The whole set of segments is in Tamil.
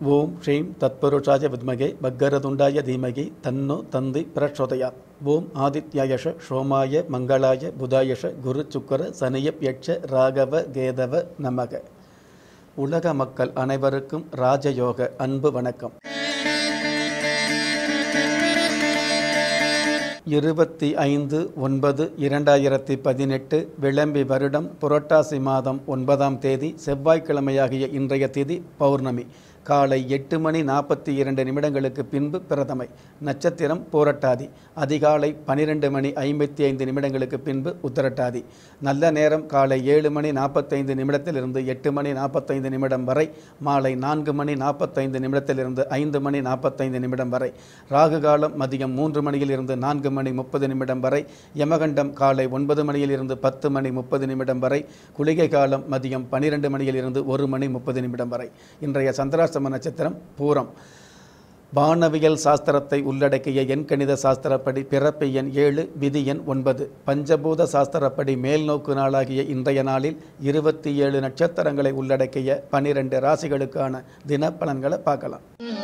ஓம் ஸ்ரீம் தத்புருஷாய வித்மகே பக்கரதுண்டாய தீமகி தன்னோ தந்தி பிரச்சோதயாத் ஓம் ஆதித்யாயஷ சோமாய மங்களாய புதாயஷ குரு சுக்கர சனியப் யட்ச ராகவ கேதவ நமக உலக மக்கள் அனைவருக்கும் ராஜயோக அன்பு வணக்கம் இருபத்தி ஐந்து ஒன்பது இரண்டாயிரத்தி பதினெட்டு விளம்பி வருடம் புரட்டாசி மாதம் ஒன்பதாம் தேதி செவ்வாய்க்கிழமையாகிய இன்றைய திதி பௌர்ணமி காலை எட்டு மணி நாற்பத்தி இரண்டு நிமிடங்களுக்கு பின்பு பிரதமை நட்சத்திரம் பூரட்டாதி அதிகாலை பனிரெண்டு மணி ஐம்பத்தி ஐந்து நிமிடங்களுக்கு பின்பு உத்தரட்டாதி நல்ல நேரம் காலை ஏழு மணி நாற்பத்தைந்து நிமிடத்திலிருந்து எட்டு மணி நாற்பத்தைந்து நிமிடம் வரை மாலை நான்கு மணி நாற்பத்தைந்து நிமிடத்திலிருந்து ஐந்து மணி நாற்பத்தைந்து நிமிடம் வரை ராகு காலம் மதியம் மூன்று மணியிலிருந்து நான்கு மணி முப்பது நிமிடம் வரை யமகண்டம் காலை ஒன்பது மணியிலிருந்து பத்து மணி முப்பது நிமிடம் வரை குளிகை காலம் மதியம் பனிரெண்டு மணியிலிருந்து ஒரு மணி முப்பது நிமிடம் வரை இன்றைய சந்திராஷ்டம நட்சத்திரம் பூரம் வானவியல் சாஸ்திரத்தை உள்ளடக்கிய எண்கணித சாஸ்திரப்படி பிறப்பு எண் ஏழு விதி எண் ஒன்பது பஞ்சபூத சாஸ்திரப்படி மேல்நோக்கு நாளாகிய இன்றைய நாளில் இருபத்தி ஏழு நட்சத்திரங்களை உள்ளடக்கிய பனிரெண்டு ராசிகளுக்கான தினப்பலன்களை பார்க்கலாம்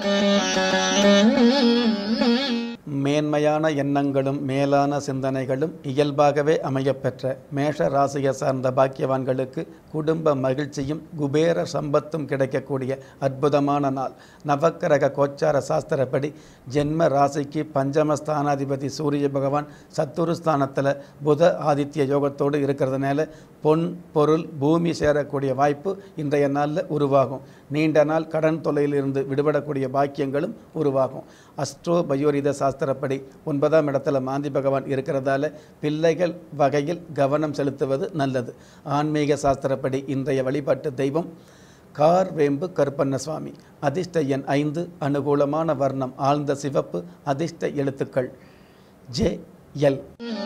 மேன்மையான எண்ணங்களும் மேலான சிந்தனைகளும் இயல்பாகவே அமையப்பெற்ற மேஷ ராசியை சார்ந்த பாக்கியவான்களுக்கு குடும்ப மகிழ்ச்சியும் குபேர சம்பத்தும் கிடைக்கக்கூடிய அற்புதமான நாள் நவக்கிரக கோச்சார சாஸ்திரப்படி ஜென்ம ராசிக்கு பஞ்சமஸ்தானாதிபதி சூரிய பகவான் சத்துருஸ்தானத்தில் புத ஆதித்ய யோகத்தோடு இருக்கிறதுனால பொன் பொருள் பூமி சேரக்கூடிய வாய்ப்பு இன்றைய நாளில் உருவாகும் நீண்ட நாள் கடன் தொல்லையிலிருந்து விடுபடக்கூடிய பாக்கியங்களும் உருவாகும் அஸ்ட்ரோ பயோரித சாஸ்திரப்படி ஒன்பதாம் இடத்துல மாந்தி பகவான் இருக்கிறதால பிள்ளைகள் வகையில் கவனம் செலுத்துவது நல்லது ஆன்மீக சாஸ்திரப்படி இன்றைய வழிபாட்டு தெய்வம் கார் வேம்பு கருப்பண்ண சுவாமி அதிர்ஷ்ட எண் ஐந்து அனுகூலமான வர்ணம் ஆழ்ந்த சிவப்பு அதிர்ஷ்ட எழுத்துக்கள் ஜே எல்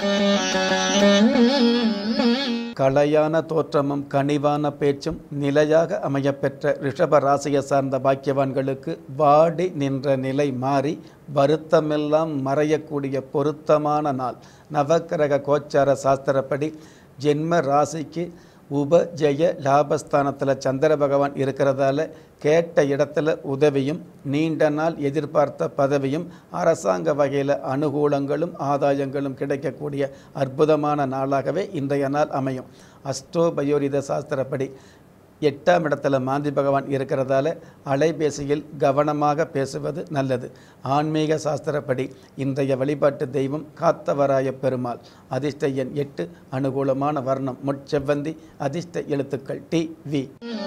கலையான தோற்றமும் கனிவான பேச்சும் நிலையாக அமையப்பெற்ற ரிஷப ராசியை சார்ந்த பாக்கியவான்களுக்கு வாடி நின்ற நிலை மாறி வருத்தமெல்லாம் மறையக்கூடிய பொருத்தமான நாள் நவக்கிரக கோச்சார சாஸ்திரப்படி ஜென்ம ராசிக்கு உபஜய லாபஸ்தானத்தில் சந்திர பகவான் இருக்கிறதால கேட்ட இடத்துல உதவியும் நீண்ட நாள் எதிர்பார்த்த பதவியும் அரசாங்க வகையில் அனுகூலங்களும் ஆதாயங்களும் கிடைக்கக்கூடிய அற்புதமான நாளாகவே இன்றைய நாள் அமையும் அஸ்ட்ரோபயோரித சாஸ்திரப்படி எட்டாம் இடத்துல மாந்தி பகவான் இருக்கிறதால அலைபேசியில் கவனமாக பேசுவது நல்லது ஆன்மீக சாஸ்திரப்படி இன்றைய வழிபாட்டு தெய்வம் காத்தவராய பெருமாள் அதிர்ஷ்ட எண் எட்டு அனுகூலமான வர்ணம் முட்செவ்வந்தி அதிர்ஷ்ட எழுத்துக்கள் டி வி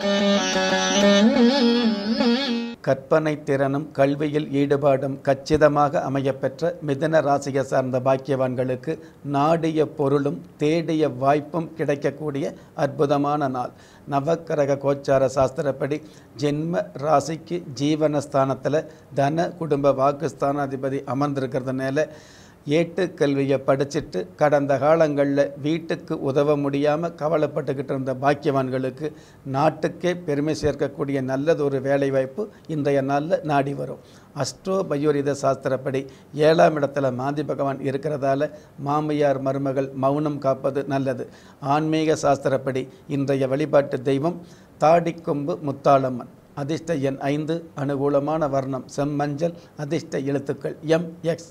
கற்பனை திறனும் கல்வியில் ஈடுபாடும் கச்சிதமாக அமையப்பெற்ற மிதன ராசியை சார்ந்த பாக்கியவான்களுக்கு நாடிய பொருளும் தேடிய வாய்ப்பும் கிடைக்கக்கூடிய அற்புதமான நாள் நவக்கரக கோச்சார சாஸ்திரப்படி ஜென்ம ராசிக்கு ஜீவனஸ்தானத்தில் தன குடும்ப வாக்குஸ்தானாதிபதி அமர்ந்திருக்கிறதுனால ஏட்டு கல்வியை படிச்சுட்டு கடந்த காலங்களில் வீட்டுக்கு உதவ முடியாமல் கவலைப்பட்டுக்கிட்டு இருந்த பாக்கியவான்களுக்கு நாட்டுக்கே பெருமை சேர்க்கக்கூடிய நல்லதொரு வேலைவாய்ப்பு இன்றைய நாளில் நாடி வரும் அஸ்ட்ரோ பயோரித சாஸ்திரப்படி ஏழாம் இடத்துல மாந்தி பகவான் இருக்கிறதால மாமியார் மருமகள் மௌனம் காப்பது நல்லது ஆன்மீக சாஸ்திரப்படி இன்றைய வழிபாட்டு தெய்வம் தாடிக்கொம்பு முத்தாளம்மன் அதிர்ஷ்ட எண் ஐந்து அனுகூலமான வர்ணம் செம்மஞ்சள் அதிர்ஷ்ட எழுத்துக்கள் எம் எக்ஸ்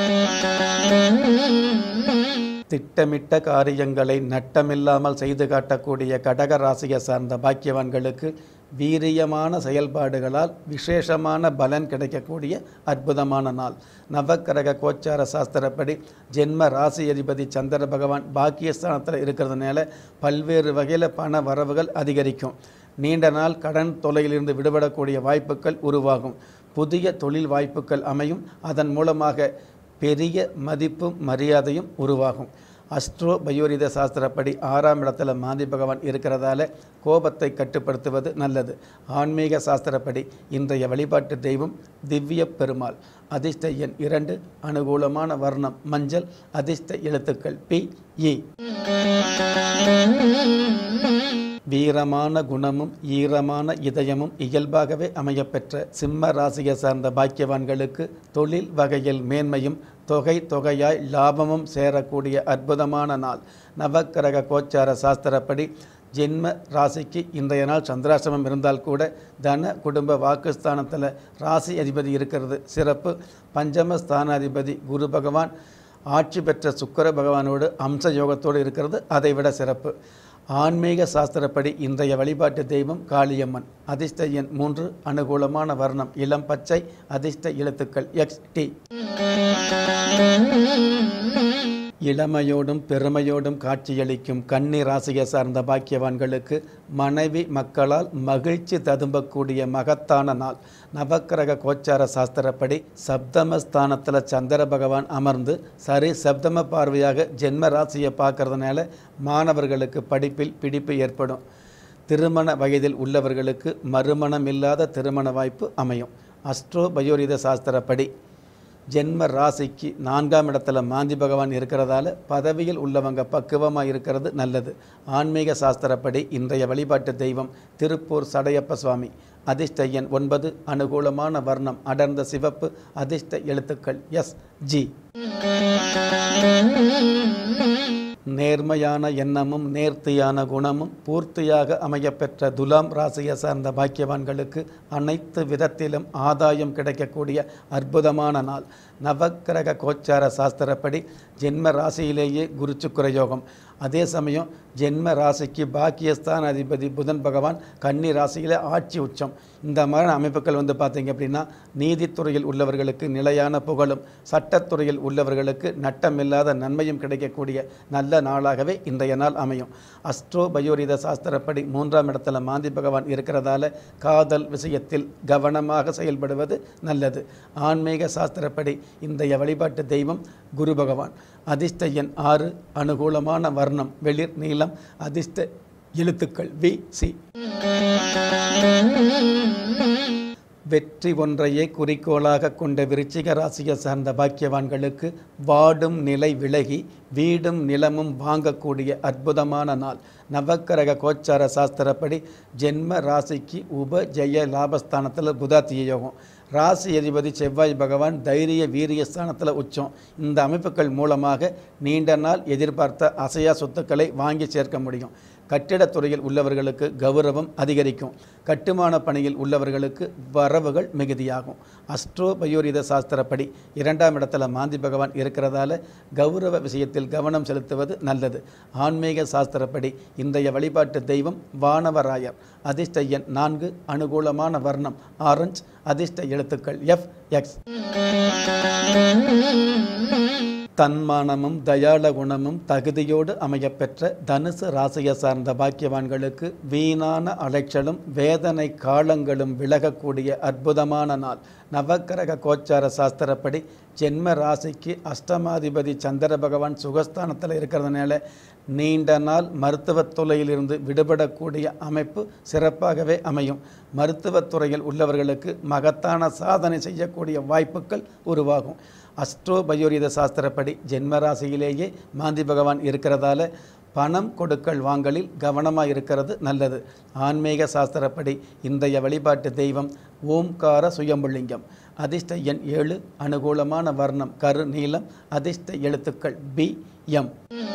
திட்டமிட்ட காரியங்களை நட்டமில்லாமல் செய்து காட்டக்கூடிய கடக ராசியை சார்ந்த பாக்கியவான்களுக்கு வீரியமான செயல்பாடுகளால் விசேஷமான பலன் கிடைக்கக்கூடிய அற்புதமான நாள் நவக்கிரக கோச்சார சாஸ்திரப்படி ஜென்ம ராசி அதிபதி சந்திர பகவான் பாக்கியஸ்தானத்தில் இருக்கிறதுனால பல்வேறு வகையில் பண வரவுகள் அதிகரிக்கும் நீண்ட நாள் கடன் தொலையிலிருந்து விடுபடக்கூடிய வாய்ப்புகள் உருவாகும் புதிய தொழில் வாய்ப்புகள் அமையும் அதன் மூலமாக பெரிய மதிப்பும் மரியாதையும் உருவாகும் அஸ்ட்ரோ பயோரித சாஸ்திரப்படி ஆறாம் இடத்துல மாந்தி பகவான் இருக்கிறதால கோபத்தை கட்டுப்படுத்துவது நல்லது ஆன்மீக சாஸ்திரப்படி இன்றைய வழிபாட்டு தெய்வம் திவ்ய பெருமாள் அதிர்ஷ்ட எண் இரண்டு அனுகூலமான வர்ணம் மஞ்சள் அதிர்ஷ்ட எழுத்துக்கள் பி இ வீரமான குணமும் ஈரமான இதயமும் இயல்பாகவே அமையப்பெற்ற சிம்ம ராசியை சார்ந்த பாக்கியவான்களுக்கு தொழில் வகையில் மேன்மையும் தொகை தொகையாய் லாபமும் சேரக்கூடிய அற்புதமான நாள் நவக்கிரக கோச்சார சாஸ்திரப்படி ஜென்ம ராசிக்கு இன்றைய நாள் சந்திராசிரமம் இருந்தால் கூட தன குடும்ப வாக்குஸ்தானத்தில் ராசி அதிபதி இருக்கிறது சிறப்பு பஞ்சம ஸ்தானாதிபதி குரு பகவான் ஆட்சி பெற்ற சுக்கிர பகவானோடு அம்ச யோகத்தோடு இருக்கிறது அதைவிட சிறப்பு ஆன்மீக சாஸ்திரப்படி இன்றைய வழிபாட்டு தெய்வம் காளியம்மன் அதிர்ஷ்ட எண் மூன்று அனுகூலமான வர்ணம் இளம் பச்சை அதிர்ஷ்ட எழுத்துக்கள் எக்ஸ் டி இளமையோடும் பெருமையோடும் காட்சியளிக்கும் கன்னி ராசியை சார்ந்த பாக்கியவான்களுக்கு மனைவி மக்களால் மகிழ்ச்சி ததும்பக்கூடிய மகத்தான நாள் நவக்கிரக கோச்சார சாஸ்திரப்படி சப்தமஸ்தானத்தில் சந்திர பகவான் அமர்ந்து சரி சப்தம பார்வையாக ஜென்ம ராசியை பார்க்கறதுனால மாணவர்களுக்கு படிப்பில் பிடிப்பு ஏற்படும் திருமண வயதில் உள்ளவர்களுக்கு மறுமணம் இல்லாத திருமண வாய்ப்பு அமையும் அஸ்ட்ரோ பயோரித சாஸ்திரப்படி ஜென்ம ராசிக்கு நான்காம் இடத்துல மாந்தி பகவான் இருக்கிறதால பதவியில் உள்ளவங்க பக்குவமாக இருக்கிறது நல்லது ஆன்மீக சாஸ்திரப்படி இன்றைய வழிபாட்டு தெய்வம் திருப்பூர் சடையப்ப சுவாமி அதிர்ஷ்ட எண் ஒன்பது அனுகூலமான வர்ணம் அடர்ந்த சிவப்பு அதிர்ஷ்ட எழுத்துக்கள் எஸ் ஜி நேர்மையான எண்ணமும் நேர்த்தியான குணமும் பூர்த்தியாக அமையப்பெற்ற துலாம் ராசியை சார்ந்த பாக்கியவான்களுக்கு அனைத்து விதத்திலும் ஆதாயம் கிடைக்கக்கூடிய அற்புதமான நாள் நவக்கிரக கோச்சார சாஸ்திரப்படி ஜென்ம ராசியிலேயே குரு சுக்கிர யோகம் அதே சமயம் ஜென்ம ராசிக்கு பாக்கியஸ்தான அதிபதி புதன் பகவான் கன்னி ராசியில் ஆட்சி உச்சம் இந்த மாதிரி அமைப்புகள் வந்து பார்த்தீங்க அப்படின்னா நீதித்துறையில் உள்ளவர்களுக்கு நிலையான புகழும் சட்டத்துறையில் உள்ளவர்களுக்கு நட்டமில்லாத நன்மையும் கிடைக்கக்கூடிய நல்ல நாளாகவே இன்றைய நாள் அமையும் அஸ்ட்ரோ பயோரித சாஸ்திரப்படி மூன்றாம் இடத்துல மாந்தி பகவான் இருக்கிறதால காதல் விஷயத்தில் கவனமாக செயல்படுவது நல்லது ஆன்மீக சாஸ்திரப்படி இன்றைய வழிபாட்டு தெய்வம் குரு பகவான் அதிர்ஷ்ட எண் ஆறு அனுகூலமான வர்ணம் வெளிர் நீளம் அதிர்ஷ்ட எழுத்துக்கள் வி சி வெற்றி ஒன்றையே குறிக்கோளாக கொண்ட விருச்சிக ராசியை சார்ந்த பாக்கியவான்களுக்கு வாடும் நிலை விலகி வீடும் நிலமும் வாங்கக்கூடிய அற்புதமான நாள் நவக்கிரக கோச்சார சாஸ்திரப்படி ஜென்ம ராசிக்கு உப ஜெய லாபஸ்தானத்தில் புதாத்திய யோகம் ராசி அதிபதி செவ்வாய் பகவான் தைரிய வீரிய ஸ்தானத்தில் உச்சம் இந்த அமைப்புகள் மூலமாக நீண்ட நாள் எதிர்பார்த்த அசையா சொத்துக்களை வாங்கி சேர்க்க முடியும் கட்டிடத்துறையில் உள்ளவர்களுக்கு கௌரவம் அதிகரிக்கும் கட்டுமான பணியில் உள்ளவர்களுக்கு வரவுகள் மிகுதியாகும் அஸ்ட்ரோ பயோரித சாஸ்திரப்படி இரண்டாம் இடத்துல மாந்தி பகவான் இருக்கிறதால கௌரவ விஷயத்தில் கவனம் செலுத்துவது நல்லது ஆன்மீக சாஸ்திரப்படி இன்றைய வழிபாட்டு தெய்வம் வானவராயர் அதிர்ஷ்ட எண் நான்கு அனுகூலமான வர்ணம் ஆரஞ்சு அதிர்ஷ்ட எழுத்துக்கள் எஃப் எக்ஸ் தன்மானமும் தயாள குணமும் தகுதியோடு அமையப்பெற்ற தனுசு ராசியை சார்ந்த பாக்கியவான்களுக்கு வீணான அலைச்சலும் வேதனை காலங்களும் விலகக்கூடிய அற்புதமான நாள் நவக்கிரக கோச்சார சாஸ்திரப்படி ஜென்ம ராசிக்கு அஷ்டமாதிபதி சந்திர பகவான் சுகஸ்தானத்தில் இருக்கிறதுனால நீண்ட நாள் மருத்துவத் துறையிலிருந்து விடுபடக்கூடிய அமைப்பு சிறப்பாகவே அமையும் மருத்துவத் துறையில் உள்ளவர்களுக்கு மகத்தான சாதனை செய்யக்கூடிய வாய்ப்புகள் உருவாகும் அஸ்ட்ரோ பயோரித சாஸ்திரப்படி ஜென்ம ராசியிலேயே மாந்தி பகவான் இருக்கிறதால பணம் கொடுக்கல் வாங்கலில் கவனமாக இருக்கிறது நல்லது ஆன்மீக சாஸ்திரப்படி இன்றைய வழிபாட்டு தெய்வம் ஓம்கார சுயம்புலிங்கம் அதிர்ஷ்ட எண் ஏழு அனுகூலமான வர்ணம் கரு நீளம் அதிர்ஷ்ட எழுத்துக்கள் பி எம்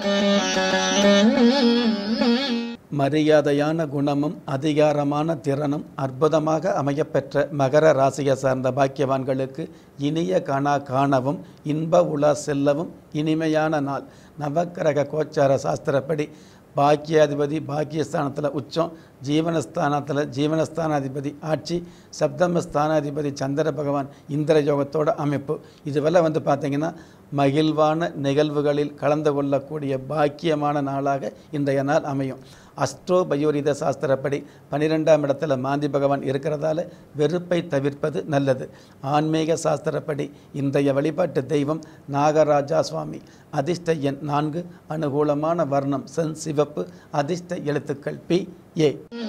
மரியாதையான குணமும் அதிகாரமான திறனும் அற்புதமாக அமையப்பெற்ற மகர ராசியை சார்ந்த பாக்கியவான்களுக்கு இனிய கணா காணவும் இன்ப உலா செல்லவும் இனிமையான நாள் நவக்கிரக கோச்சார சாஸ்திரப்படி பாக்கியாதிபதி பாக்கியஸ்தானத்தில் உச்சம் ஜீவனஸ்தானத்தில் ஜீவனஸ்தானாதிபதி ஆட்சி சப்தமஸ்தானாதிபதி சந்திர பகவான் இந்திர யோகத்தோட அமைப்பு இதுவெல்லாம் வந்து பார்த்திங்கன்னா மகிழ்வான நிகழ்வுகளில் கலந்து கொள்ளக்கூடிய பாக்கியமான நாளாக இன்றைய நாள் அமையும் அஸ்ட்ரோ பயோரித சாஸ்திரப்படி பன்னிரெண்டாம் இடத்துல மாந்தி பகவான் இருக்கிறதால வெறுப்பை தவிர்ப்பது நல்லது ஆன்மீக சாஸ்திரப்படி இன்றைய வழிபாட்டு தெய்வம் நாகராஜா சுவாமி அதிர்ஷ்ட எண் நான்கு அனுகூலமான வர்ணம் சென் சிவப்பு அதிர்ஷ்ட எழுத்துக்கள் பி ஏ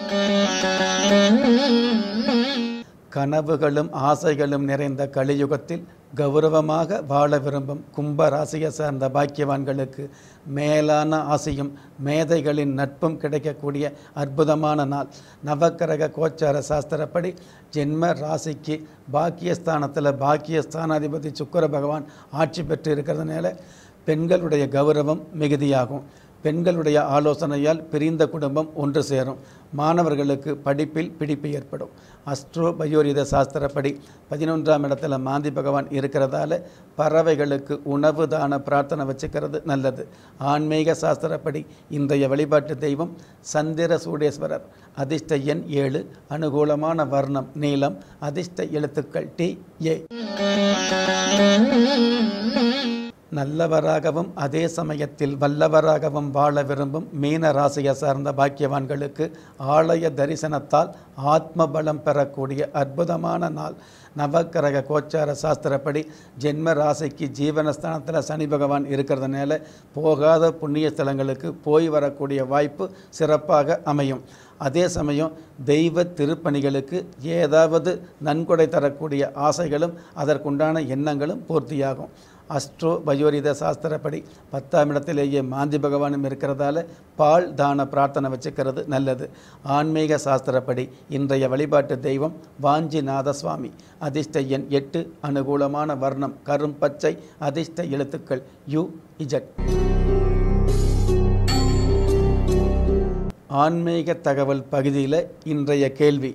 கனவுகளும் ஆசைகளும் நிறைந்த கலியுகத்தில் கௌரவமாக வாழ விரும்பும் கும்ப ராசியை சார்ந்த பாக்கியவான்களுக்கு மேலான ஆசையும் மேதைகளின் நட்பும் கிடைக்கக்கூடிய அற்புதமான நாள் நவக்கிரக கோச்சார சாஸ்திரப்படி ஜென்ம ராசிக்கு பாக்கியஸ்தானத்தில் பாக்கியஸ்தானாதிபதி சுக்கர பகவான் ஆட்சி பெற்று இருக்கிறதுனால பெண்களுடைய கௌரவம் மிகுதியாகும் பெண்களுடைய ஆலோசனையால் பிரிந்த குடும்பம் ஒன்று சேரும் மாணவர்களுக்கு படிப்பில் பிடிப்பு ஏற்படும் அஸ்ட்ரோ பயோரித சாஸ்திரப்படி பதினொன்றாம் இடத்துல மாந்தி பகவான் இருக்கிறதால பறவைகளுக்கு உணவு தான பிரார்த்தனை வச்சுக்கிறது நல்லது ஆன்மீக சாஸ்திரப்படி இன்றைய வழிபாட்டு தெய்வம் சந்திர சூடேஸ்வரர் அதிர்ஷ்ட எண் ஏழு அனுகூலமான வர்ணம் நீளம் அதிர்ஷ்ட எழுத்துக்கள் டி ஏ நல்லவராகவும் அதே சமயத்தில் வல்லவராகவும் வாழ விரும்பும் மீன ராசியை சார்ந்த பாக்கியவான்களுக்கு ஆலய தரிசனத்தால் ஆத்ம பலம் பெறக்கூடிய அற்புதமான நாள் நவக்கிரக கோச்சார சாஸ்திரப்படி ஜென்ம ராசிக்கு ஜீவனஸ்தானத்தில் சனி பகவான் இருக்கிறதுனால போகாத புண்ணிய ஸ்தலங்களுக்கு போய் வரக்கூடிய வாய்ப்பு சிறப்பாக அமையும் அதே சமயம் தெய்வ திருப்பணிகளுக்கு ஏதாவது நன்கொடை தரக்கூடிய ஆசைகளும் அதற்குண்டான எண்ணங்களும் பூர்த்தியாகும் அஸ்ட்ரோ பயோரித சாஸ்திரப்படி பத்தாம் இடத்திலேயே மாந்தி பகவானும் இருக்கிறதால பால் தான பிரார்த்தனை வச்சுக்கிறது நல்லது ஆன்மீக சாஸ்திரப்படி இன்றைய வழிபாட்டு தெய்வம் வாஞ்சிநாத சுவாமி அதிர்ஷ்ட எண் எட்டு அனுகூலமான வர்ணம் கரும் பச்சை அதிர்ஷ்ட எழுத்துக்கள் யு இஜட் ஆன்மீக தகவல் பகுதியில் இன்றைய கேள்வி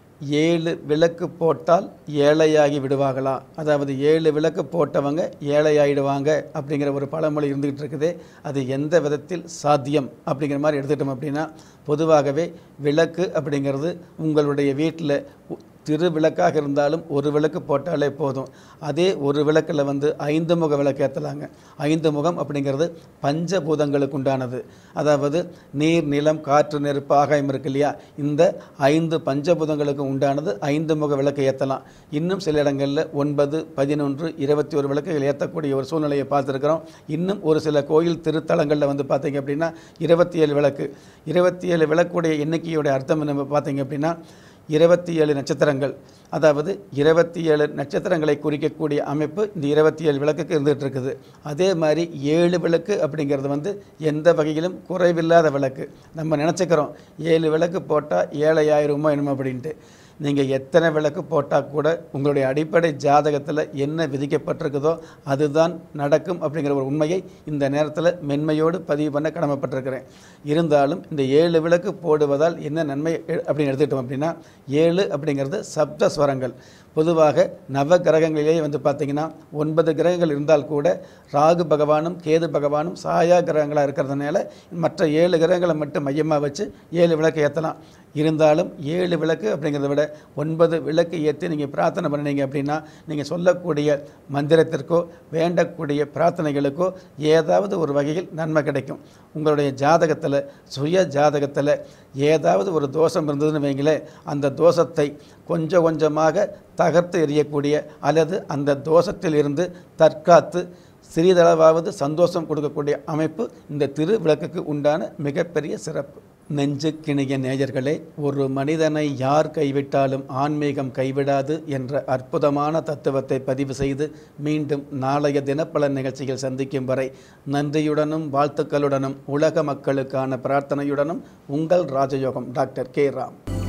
ஏழு விளக்கு போட்டால் ஏழையாகி விடுவாங்களா அதாவது ஏழு விளக்கு போட்டவங்க ஏழையாயிடுவாங்க அப்படிங்கிற ஒரு பழமொழி இருந்துகிட்டு இருக்குது அது எந்த விதத்தில் சாத்தியம் அப்படிங்கிற மாதிரி எடுத்துக்கிட்டோம் அப்படின்னா பொதுவாகவே விளக்கு அப்படிங்கிறது உங்களுடைய வீட்டில் திரு விளக்காக இருந்தாலும் ஒரு விளக்கு போட்டாலே போதும் அதே ஒரு விளக்கில் வந்து ஐந்து முக விளக்கு ஏற்றலாங்க ஐந்து முகம் அப்படிங்கிறது பஞ்சபூதங்களுக்கு உண்டானது அதாவது நீர் நிலம் காற்று நெருப்பு ஆகாயம் இருக்கு இல்லையா இந்த ஐந்து பஞ்சபூதங்களுக்கு உண்டானது ஐந்து முக விளக்கு ஏற்றலாம் இன்னும் சில இடங்களில் ஒன்பது பதினொன்று இருபத்தி ஒரு விளக்குகள் ஏற்றக்கூடிய ஒரு சூழ்நிலையை பார்த்துருக்குறோம் இன்னும் ஒரு சில கோயில் திருத்தலங்களில் வந்து பார்த்தீங்க அப்படின்னா இருபத்தி ஏழு விளக்கு இருபத்தி ஏழு விளக்குடைய எண்ணிக்கையுடைய அர்த்தம் என்ன பார்த்தீங்க அப்படின்னா இருபத்தி ஏழு நட்சத்திரங்கள் அதாவது இருபத்தி ஏழு நட்சத்திரங்களை குறிக்கக்கூடிய அமைப்பு இந்த இருபத்தி ஏழு விளக்குக்கு இருந்துகிட்டு இருக்குது அதே மாதிரி ஏழு விளக்கு அப்படிங்கிறது வந்து எந்த வகையிலும் குறைவில்லாத விளக்கு நம்ம நினச்சிக்கிறோம் ஏழு விளக்கு போட்டால் ஏழையாயிருமோ என்னமோ அப்படின்ட்டு நீங்கள் எத்தனை விளக்கு போட்டால் கூட உங்களுடைய அடிப்படை ஜாதகத்தில் என்ன விதிக்கப்பட்டிருக்குதோ அதுதான் நடக்கும் அப்படிங்கிற ஒரு உண்மையை இந்த நேரத்தில் மென்மையோடு பதிவு பண்ண கடமைப்பட்டிருக்கிறேன் இருந்தாலும் இந்த ஏழு விளக்கு போடுவதால் என்ன நன்மை எ- அப்படின்னு எடுத்துக்கிட்டோம் அப்படின்னா ஏழு அப்படிங்கிறது சப்த ஸ்வரங்கள் பொதுவாக நவ கிரகங்களிலேயே வந்து பார்த்திங்கன்னா ஒன்பது கிரகங்கள் இருந்தால் கூட ராகு பகவானும் கேது பகவானும் சாயா கிரகங்களாக இருக்கிறதுனால மற்ற ஏழு கிரகங்களை மட்டும் மையமாக வச்சு ஏழு விளக்கு ஏற்றலாம் இருந்தாலும் ஏழு விளக்கு அப்படிங்கிறத விட ஒன்பது விளக்கு ஏற்றி நீங்கள் பிரார்த்தனை பண்ணீங்க அப்படின்னா நீங்கள் சொல்லக்கூடிய மந்திரத்திற்கோ வேண்டக்கூடிய பிரார்த்தனைகளுக்கோ ஏதாவது ஒரு வகையில் நன்மை கிடைக்கும் உங்களுடைய ஜாதகத்தில் சுய ஜாதகத்தில் ஏதாவது ஒரு தோஷம் இருந்ததுன்னு வைங்களேன் அந்த தோஷத்தை கொஞ்சம் கொஞ்சமாக தகர்த்து எறியக்கூடிய அல்லது அந்த தோஷத்தில் இருந்து தற்காத்து சிறிதளவாவது சந்தோஷம் கொடுக்கக்கூடிய அமைப்பு இந்த திரு விளக்குக்கு உண்டான மிகப்பெரிய சிறப்பு நெஞ்சுக்கிணிய நேயர்களே ஒரு மனிதனை யார் கைவிட்டாலும் ஆன்மீகம் கைவிடாது என்ற அற்புதமான தத்துவத்தை பதிவு செய்து மீண்டும் நாளைய தினப்பலன் நிகழ்ச்சியில் சந்திக்கும் வரை நன்றியுடனும் வாழ்த்துக்களுடனும் உலக மக்களுக்கான பிரார்த்தனையுடனும் உங்கள் ராஜயோகம் டாக்டர் கே ராம்